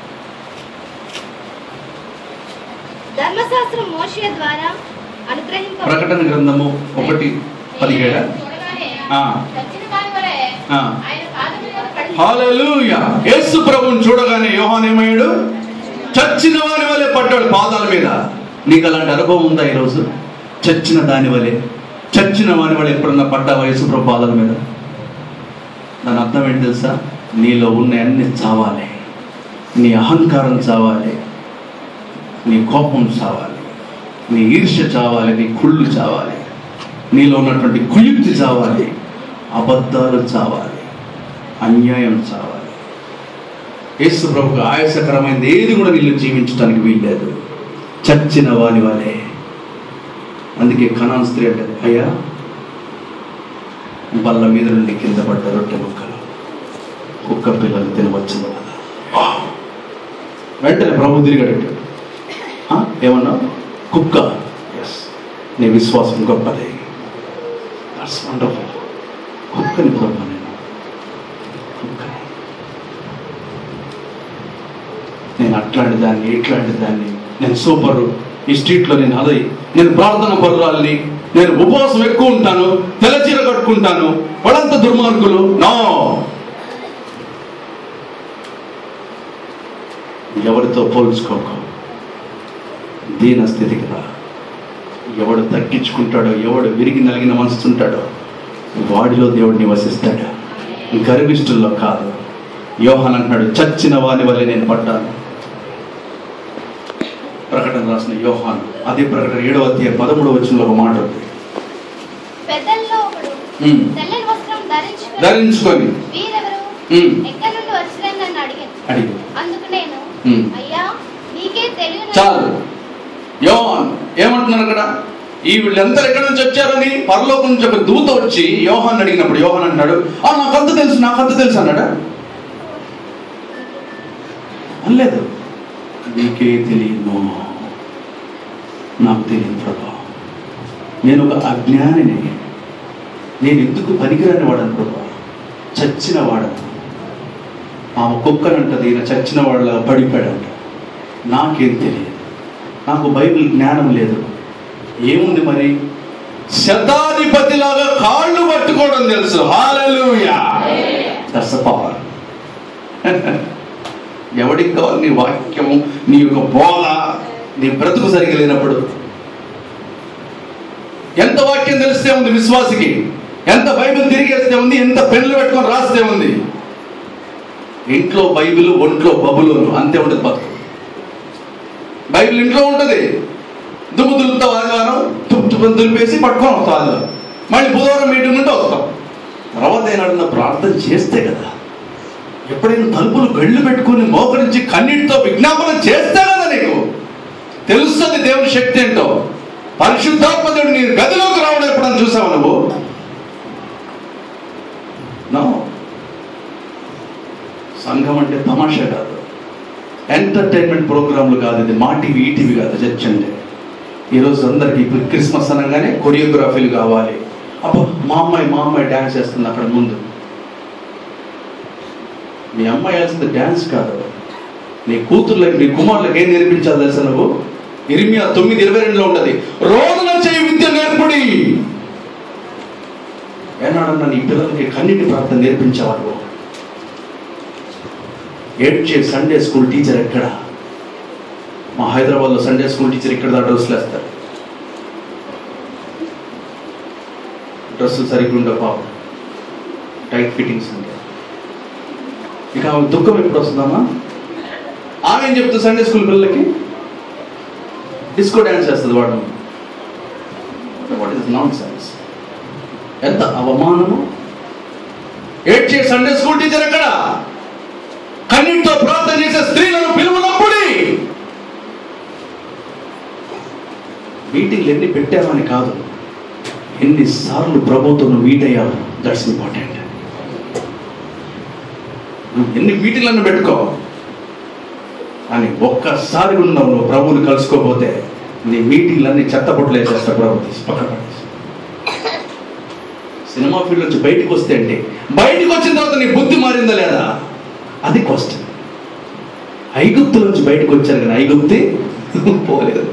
ధర్మశాస్త్రం మోషే ద్వారా అనుగ్రహింప ప్రకటన గ్రంథము ఒకటి పదిహేడు చూడగానే ఆ. చచ్చిన వారి వలె ఆ. ఆయన పాదం మీద పడి హాలూయా యేసు ప్రభుని చూడగానే యోహాన్ ఏమయ్యాడు చచ్చిన వాని వలె పడ్డాడు పాదాల మీద నీకు అలాంటి అనుభవం ఉందా ఈరోజు చచ్చిన దాని వలె చచ్చిన వాని వలె ఎప్పుడన్నా పడ్డావా యేసు ప్రభు పాదాల మీద దాని అర్థం ఏంటి తెలుసా నీలో ఉన్న అన్ని చావాలి నీ అహంకారం చావాలి నీ కోపం చావాలి నీ ఈర్ష్య చావాలి నీ కుళ్ళు చావాలి నీలో ఉన్నటువంటి కుయుక్తి చావాలి అబద్ధాలు చావాలి అన్యాయం చావాలి యేసు ప్రభుకు ఆయాసకరమైనది ఏది కూడా నీళ్ళు జీవించడానికి వీల్లేదు చచ్చిన వాని వాలే అందుకే కణాన్ స్త్రీ అంటే అయ్యా బల్ల మీద నుండి కింద పడ్డ రొట్టె ముక్కలు కుక్క పిల్లలు తినవచ్చు కదా వెంటనే ప్రభు తిరిగాడు ఆ? ఏమన్నా కుక్క ఎస్ నీ విశ్వాసం గొప్పదే దట్స్ వండర్ఫుల్ కుక్కని ప్రభు నేను కుక్కని నేను అట్లాంటి దాన్ని ఇట్లాంటి దాన్ని నేను సూపరు ఈ స్ట్రీట్లో నేను అదే నేను ప్రార్థన పరురాలని నేను ఉపవాసం ఎక్కువ ఉంటాను తెల్లచీర కట్టుకుంటాను వాళ్ళంతా దుర్మార్గులు నో ఎవరితో పోల్చుకోకు దీన స్థితికి రా ఎవడు తగ్గించుకుంటాడో ఎవడు విరిగి నలిగిన మనసుంటాడో వాడిలో దేవుడు నివసిస్తాడు గర్విష్ఠుల్లో కాదు యోహాన్ అంటున్నాడు చచ్చిన వాని వల్లే నేను పడ్డాను ప్రకటన రాసిన యోహాన్ అదే ప్రకటన ఏడవ అధ్యాయం పదమూడవ వచ్చిన ఒక మాట ఉంది పెద్దల్లో ఒకడు ఉమ్. తెల్లని వస్త్రం ధరించుకుని ధరించుకొని వీరెవరు ఉమ్. ఎక్కడి నుండి వచ్చిందని నన్ను అడిగాను అడిగి అందుకు నేను ఉమ్. అయ్యా నీకే తెలియదు చాలు యోహాన్ ఏమంటున్నారు అక్కడ ఈ వీళ్ళందరూ ఎక్కడి నుంచి వచ్చారని పరలోకం నుంచి ఒక దూత వచ్చి యోహాన్ అడిగినప్పుడు యోహాన్ అంటున్నాడు ఆ నాకంత తెలుసు నాకంత తెలుసు అన్నాడా అనలేదు నీకే తెలియదు నాకు తెలియదు ప్రభా నేను ఒక అజ్ఞానిని నేను ఎందుకు పనికిరాని వాడను ప్రభా చచ్చిన వాడను ఆమె కుక్కనంటది ఈయన చచ్చిన వాళ్ళ పడిపోయాడంట నాకేం తెలియదు నాకు బైబిల్ జ్ఞానం లేదు ఏముంది మరి శతాధిపతిలాగా కాళ్ళు పట్టుకోవడం తెలుసు హాలూయా దట్స్ పవర్ ఎవడికి కావాలి నీ వాక్యము నీ యొక్క బోధ నీ బ్రతుకు సరిగా లేనప్పుడు ఎంత వాక్యం తెలిస్తే ఉంది విశ్వాసికి ఎంత బైబిల్ తిరిగేస్తే ఉంది ఎంత పెన్నులు పెట్టుకొని రాస్తే ఉంది ఇంట్లో బైబిల్ ఒంట్లో బబులోను అంతే ఉంటుంది బతుకు బైబిల్ ఇంట్లో ఉంటుంది దుమ్ము దులుపుతావు ఆదివారం తుప్పు తుప్పు దులిపేసి పట్టుకొని వస్తావు ఆదివారం మళ్ళీ బుధవారం మీటింగ్ ఉంటే వస్తాం తర్వాత ఏనాడన్నా ప్రార్థన చేస్తే కదా ఎప్పుడైనా తలుపులు గళ్ళు పెట్టుకుని మోకరించి కన్నీటితో విజ్ఞాపన చేస్తే కదా నీకు తెలుస్తుంది దేవుని శక్తి ఏంటో పరిశుద్ధాత్మ దేవుడు నీ గదిలోకి రావడం ఎప్పుడన్నా చూసావు నువ్వు నో సంఘం అంటే తమాషా కాదు ఎంటర్టైన్మెంట్ ప్రోగ్రాంలు కాదు ఇది మా టీవీ ఈ టీవీ కాదు చర్చ్ అంటే ఈరోజు అందరికి ఇప్పుడు క్రిస్మస్ అనగానే కొరియోగ్రఫీలు కావాలి అబ్బా మా అమ్మాయి మా అమ్మాయి డ్యాన్స్ చేస్తుంది అక్కడ ముందు మీ అమ్మాయి వేస్తుంది డ్యాన్స్ కాదు నీ కూతుర్లకి నీ కుమారులకు ఏం నేర్పించాలి తెలుసా నువ్వు ఇరిమియా తొమ్మిది ఇరవై రెండులో ఉన్నది రోజున చేయి విద్య నేర్పుడి ఏనాడన్నా నీ పిల్లలకి కన్నీటి ప్రార్థన నేర్పించావా నువ్వు ఏడ్చే సండే స్కూల్ టీచర్ ఎక్కడ మా హైదరాబాద్లో సండే స్కూల్ టీచర్ ఇక్కడ దాకా డ్రెస్సులు వేస్తారు డ్రెస్సులు సరిగ్గా ఉండవు పాపం టైట్ ఫిట్టింగ్స్ ఉంటాయి ఇక ఆమె దుఃఖం ఎప్పుడు వస్తుందమ్మా ఆమె ఏం చెప్తుంది సండే స్కూల్ పిల్లలకి డిస్కో డ్యాన్స్ చేస్తుంది వాడు వాట్ ఇస్ నాన్ సెన్స్ ఎంత అవమానము ఏడ్చే సండే స్కూల్ టీచర్ ఎక్కడ కన్నీటితో ప్రార్థన చేసే స్త్రీలను పిలువనప్పుడి మీటింగ్లు ఎన్ని పెట్టామని కాదు ఎన్నిసార్లు ప్రభుత్వం నువ్వు మీట్ అయ్యావు దట్స్ ఇంపార్టెంట్ నువ్వు ఎన్ని మీటింగ్లను పెట్టుకో అని ఒక్కసారి ఉన్నావు నువ్వు ప్రభువుని కలుసుకోపోతే నీ మీటింగ్లన్నీ చెత్తపొట్లు వేసేస్తా ప్రభు తీసి పక్కన పడేసి సినిమా ఫీల్డ్ నుంచి బయటికి వస్తే అంటే బయటికి వచ్చిన తర్వాత నీ బుద్ధి మారిందా లేదా అది క్వశ్చన్ ఐగుప్తు నుంచి బయటకు వచ్చారు కానీ ఐగుప్తి పోలేదు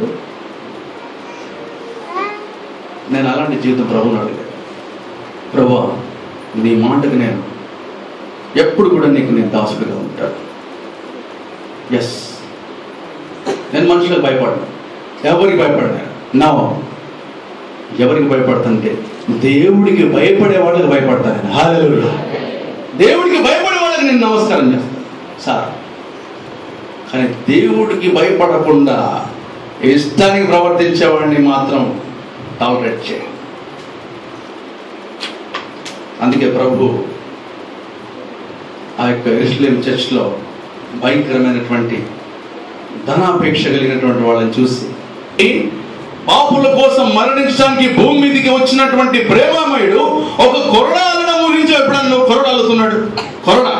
నేను అలాంటి జీవితం ప్రభుని అడిగాను ప్రభు నీ మాటకు నేను ఎప్పుడు కూడా నీకు నేను దాసుడిగా ఉంటాను ఎస్ నేను మనుషులకు భయపడను ఎవరికి భయపడను నా ఎవరికి భయపడతానంటే దేవుడికి భయపడే వాళ్ళకి భయపడతాను నేను హల్లెలూయా దేవుడికి భయపడే వాళ్ళకి నేను నమస్కారం చేస్తాను సార్ కానీ దేవుడికి భయపడకుండా ఇష్టానికి ప్రవర్తించేవాడిని మాత్రం టాలరేట్ చేయ అందుకే ప్రభు ఆ యొక్క ఇస్లేం చర్చ్లో భయంకరమైనటువంటి ధనాపేక్ష కలిగినటువంటి వాళ్ళని చూసి పాపుల కోసం మరణించడానికి భూమి మీదకి వచ్చినటువంటి ప్రేమామయుడు ఒక కొరడాలను గురించి ఎప్పుడన్నా నువ్వు కొరడాలుతున్నాడు కొరడా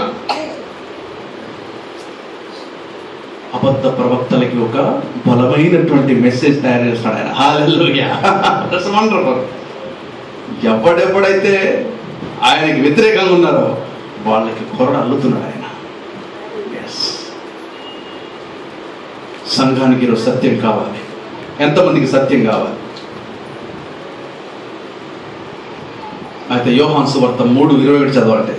అబద్ధ ప్రవక్తలకి ఒక బలమైనటువంటి మెసేజ్ తయారు చేస్తాడు ఆయన హల్లెలూయా దట్స్ వండర్ఫుల్ ఎవడెప్పుడైతే ఆయనకి వ్యతిరేకంగా ఉన్నారో వాళ్ళకి కొరడ అల్లుతున్నాడు ఆయన ఎస్ సంఘానికి ఈరోజు సత్యం కావాలి ఎంతమందికి సత్యం కావాలి అయితే యోహాన్ సువార్త మూడు ఇరవై ఒకటి చదవాలంటే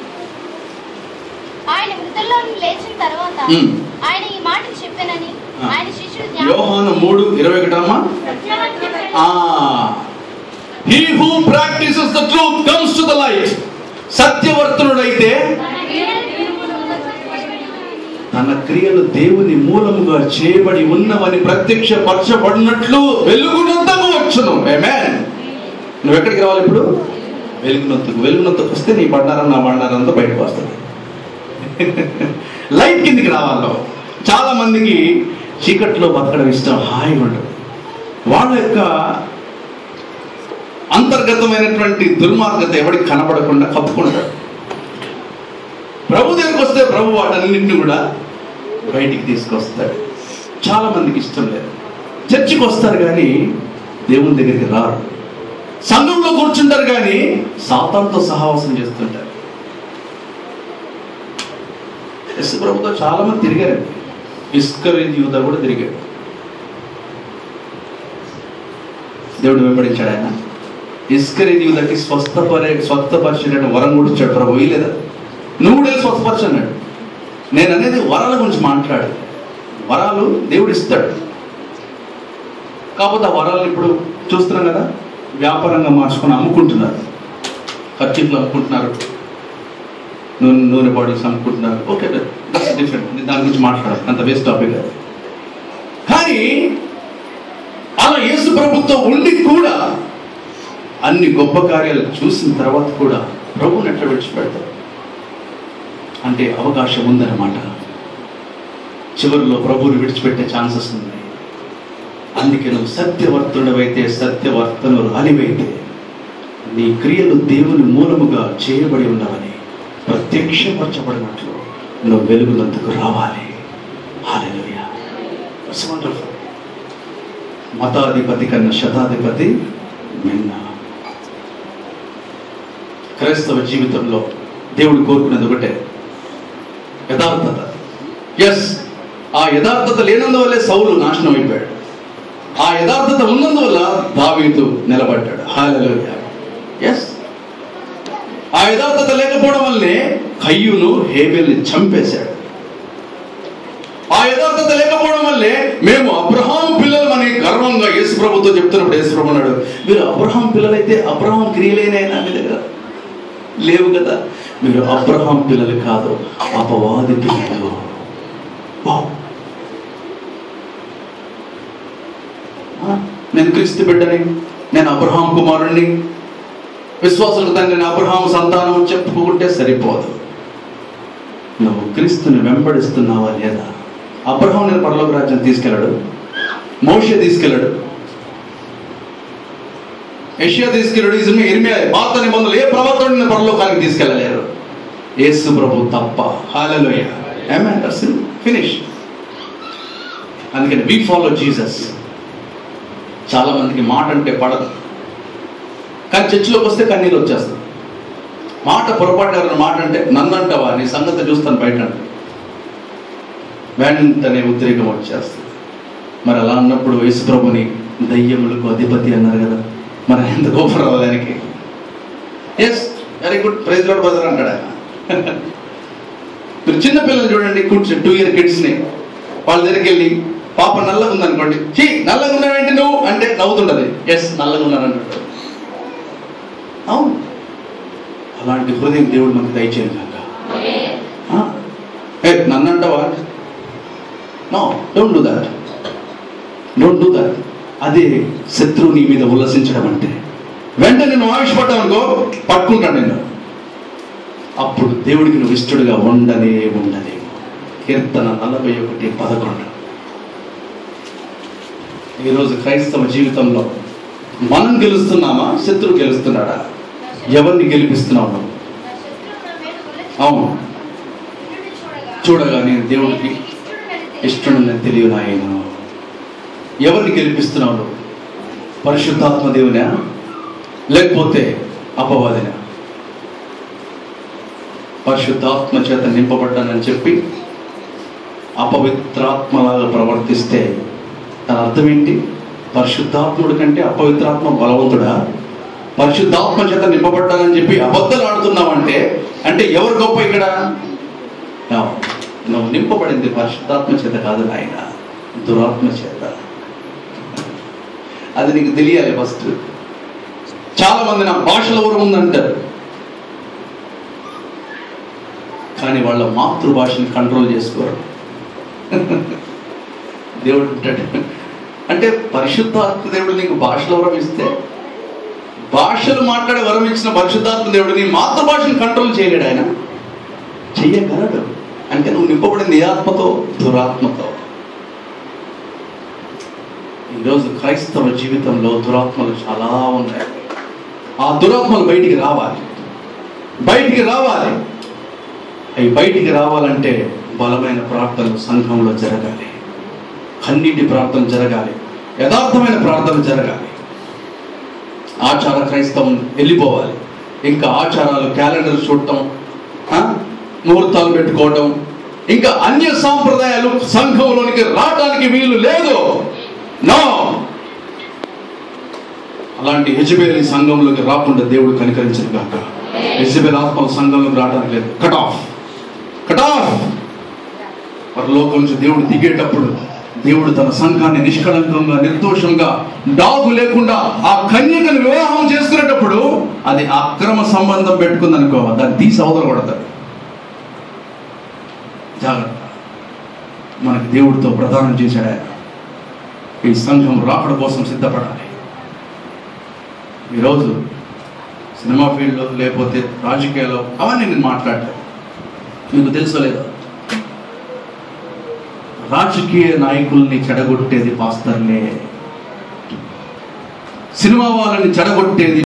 ఆయన మృతుల్లో నుండి లేచిన తర్వాత మ్మ్. ఆయన ఈ మాటలు చెప్పానని ఆ. ఆయన శిష్యుడు యోహాను మూడు ఇరవై ఒకటి అమ్మా ఆ, he who practises the truth comes to the light సత్యవర్తనుడైతే తన క్రియలు దేవుని మూలముగా చేయబడి ఉన్నవని ప్రత్యక్షపరచబడినట్లు వెలుగునంతకు వచ్చును ఆమేన్ నువ్వు ఎక్కడికి రావాలి ఇప్పుడు వెలుగునంతకు వెలుగునంతకు వస్తే నీ బండారం నా బండారం అంతా బయటకు వస్తుంది లైట్ కిందికి రావాలో చాలా మందికి చీకట్లో బతకడం ఇష్టం హాయిగా ఉంటుంది వాళ్ళ యొక్క అంతర్గతమైనటువంటి దుర్మార్గత ఎవరికి కనపడకుండా కప్పుకుంటాడు ప్రభు దగ్గరికి వస్తే ప్రభు వాటన్నింటిని కూడా బయటికి తీసుకొస్తాడు చాలా మందికి ఇష్టం లేదు చర్చికి వస్తారు కానీ దేవుని దగ్గరికి రారు సంఘంలో కూర్చుంటారు కానీ సాతాంతో సహవాసం చేస్తుంటారు యశ్ ప్రభుతో చాలా మంది తిరిగారు ఇస్కరేజ్ యూత కూడా తిరిగాడు దేవుడు వెంబడించాడు ఆయన ఇస్కరేజ్ యూతకి స్వస్థపరే స్వస్థపరిచిన వరం కూడా ఇచ్చాడు ప్రభు లేదా నువ్వు కూడా వెళ్ళి స్వస్థపరచు అన్నాడు నేను అనేది వరాల గురించి మాట్లాడు వరాలు దేవుడు ఇస్తాడు కాకపోతే ఆ వరాలు ఇప్పుడు చూస్తున్నాం కదా వ్యాపారంగా మార్చుకొని అమ్ముకుంటున్నారు ఖర్చులు అమ్ముకుంటున్నారు నూనె నూనె బాడీస్ అమ్ముకుంటున్నారు ఓకే దట్స్ డిఫరెంట్ నేను దాని గురించి మాట్లాడాలి అంత వేస్ట్ టాపిక్ అది కానీ అలా యేసు ప్రభుత్వం ఉండి కూడా అన్ని గొప్ప కార్యాలు చూసిన తర్వాత కూడా ప్రభుని ఎట్లా విడిచిపెడతారు అంటే అవకాశం ఉందన్నమాట చివరిలో ప్రభువుని విడిచిపెట్టే ఛాన్సెస్ ఉన్నాయి అందుకే నువ్వు సత్యవర్తుడవైతే సత్యవర్తను రాలివైతే నీ క్రియలు దేవుని మూలముగా చేయబడి ఉన్నవని ప్రత్యక్షపరచబడినట్లు నువ్వు వెలుగునందుకు రావాలి హల్లెలూయా It's wonderful. మతాధిపతి కన్నా శతాధిపతి మిన్న క్రైస్తవ జీవితంలో దేవుడు కోరుకునేది ఒకటే యథార్థత ఎస్ ఆ యథార్థత లేనందువల్లే సౌలు నాశనం అయిపోయాడు ఆ యథార్థత ఉన్నందువల్ల దావీదు నిలబడ్డాడు హాలలోయ ఎస్ ఆ యథార్థత లేకపోవడం వల్లే కయ్యూను హేబెల్ని చంపేశాడు ఆ యథార్థత లేకపోవడం వల్లే మేము అబ్రహాం పిల్లలమని గర్వంగా యేసు ప్రభుతో చెప్తున్నప్పుడు యేసు ప్రభు అన్నాడు మీరు అబ్రహాం పిల్లలైతే అబ్రహాం క్రియలేనైనా మీ దగ్గర లేవు కదా మీరు అబ్రహాం పిల్లలు కాదు అపవాది పిల్లలు వావ్. ఆ, నేను క్రీస్తు బిడ్డని నేను అబ్రహాం కుమారుణ్ణి విశ్వాసుల తండ్రిని అబ్రహాం సంతానం చెప్పుకుంటే సరిపోదు నువ్వు క్రీస్తుని వెంబడిస్తున్నావా లేదా అబ్రహాం నేను పరలోక రాజ్యం తీసుకెళ్ళాడు మోషే తీసుకెళ్ళాడు యెషయా తీసుకెళ్ళాడు ఇజమే ఇర్మియా పాత నిబంధనలు ఏ ప్రవర్తన పరలోకానికి తీసుకెళ్ళలేరు యేసు ప్రభు తప్ప హాలలోయ ఫినిష్ అందుకని వి ఫాలో జీసస్ చాలా మందికి మాట అంటే పడదు కానీ చర్చిలోకి వస్తే కన్నీరు వచ్చేస్తుంది మాట పొరపాటు ఎవరైనా మాట అంటే నన్ను అంటావా నీ సంగతి చూస్తాను బయట అంటే వెంటనే ఉద్రేకం వచ్చేస్తుంది మరి అలా అన్నప్పుడు యేసుప్రభుని దయ్యములకు అధిపతి అన్నారు కదా మరి ఎంత గొప్ప రావడానికి yes very good praise Lord brother అంటాడు ఆయన మీరు చిన్న పిల్లలు చూడండి కూర్చో టూ ఇయర్ కిడ్స్ని వాళ్ళ దగ్గరికి వెళ్ళి పాప నల్లగా ఉందనుకోండి చీ నల్లగా ఉన్నావేంటి నువ్వు అంటే నవ్వుతుంటది ఎస్ నల్లగా ఉన్నాను అంటాడు అవును అలాంటి హృదయం దేవుడు మనకు దయచేయను కాక ఆ? ఏ నన్ను అంటావా no don't do that don't do that అదే శత్రువు నీ మీద ఉల్లసించడం అంటే వెంటనే నువ్వు ఆవిషపడ్డావు అనుకో పట్టుకుంటాను నేను అప్పుడు దేవుడికి నువ్వు ఇష్టడుగా ఉండనే ఉండలేవు కీర్తన నలభై ఒకటి పదకొండు ఈరోజు క్రైస్తవ జీవితంలో మనం గెలుస్తున్నామా శత్రువు గెలుస్తున్నాడా ఎవరిని గెలిపిస్తున్నావు నువ్వు నా శత్రువు నా మీద ఉల్లసించి అవును నిన్ను చూడగా చూడగా నేను దేవుడికి ఇష్టడునని తెలిసి ఇష్టం తెలియదు ఆయన ఎవరిని గెలిపిస్తున్నావు నువ్వు పరిశుద్ధాత్మ దేవునా లేకపోతే అపవాదినా పరిశుద్ధాత్మ చేత నింపబడ్డానని చెప్పి అపవిత్రాత్మలాగా ప్రవర్తిస్తే దాని అర్థం ఏంటి పరిశుద్ధాత్ముడి కంటే అపవిత్రాత్మ బలవంతుడా పరిశుద్ధాత్మ చేత నింపబడ్డానని చెప్పి అబద్ధాలు ఆడుతున్నావంటే అంటే ఎవరు గొప్ప ఇక్కడ No. నువ్వు నింపబడింది పరిశుద్ధాత్మ చేత కాదు నాయన దురాత్మ చేత అది నీకు తెలియాలి ఫస్ట్ చాలా మంది నా భాషలో వరం ఉందంటారు కానీ వాళ్ళ మాతృభాషని కంట్రోల్ చేసుకోరు దేవుడు అంటాడు అంటే పరిశుద్ధాత్మ దేవుడు నీకు భాషలో వరం ఇస్తే భాషలు మాట్లాడే వరం ఇచ్చిన పరిశుద్ధాత్మ దేవుడు నీ మాతృభాషను కంట్రోల్ చేయలేడు ఆయన చెయ్యగలడు అంటే నువ్వు నింపబడింది ఏ ఆత్మతో దురాత్మతో ఈరోజు క్రైస్తవ జీవితంలో దురాత్మలు చాలా ఉన్నాయి ఆ దురాత్మలు బయటికి రావాలి బయటికి రావాలి అవి బయటికి రావాలంటే బలమైన ప్రార్థనలు సంఘంలో జరగాలి కన్నీటి ప్రార్థన జరగాలి యథార్థమైన ప్రార్థన జరగాలి ఆచార క్రైస్తవం వెళ్ళిపోవాలి ఇంకా ఆచారాలు క్యాలెండర్ చూడటం ఆ? ముహూర్తాలు పెట్టుకోవటం ఇంకా అన్య సాంప్రదాయాలు సంఘంలోనికి రావడానికి వీలు లేదు నో అలాంటి యజబేలి సంఘంలోకి రాకుండా దేవుడు కనికరించిన కాక యజబేల్ ఆత్మల సంఘంలోకి రావడానికి లేదు కట్ ఆఫ్ కట్ ఆఫ్ పరలోకం నుంచి దేవుడు దిగేటప్పుడు దేవుడు తన సంఘాన్ని నిష్కళంకంగా నిర్దోషంగా డాగు లేకుండా ఆ కన్యకను వివాహం చేసుకునేటప్పుడు అది అక్రమ సంబంధం పెట్టుకుందనుకో దాన్ని తీసి అవతల కొడతాడు జాగ్రత్త మనకి దేవుడితో ప్రదానం చేశాడు ఆయన ఈ సంఘం రాకడ కోసం సిద్ధపడాలి ఈరోజు సినిమా ఫీల్డ్లో లేకపోతే రాజకీయాల్లో అవన్నీ నేను మాట్లాడలేదు మీకు తెలుసో లేదో రాజకీయ నాయకుల్ని చెడగొట్టేది పాస్తర్లే సినిమా వాళ్ళని చెడగొట్టేది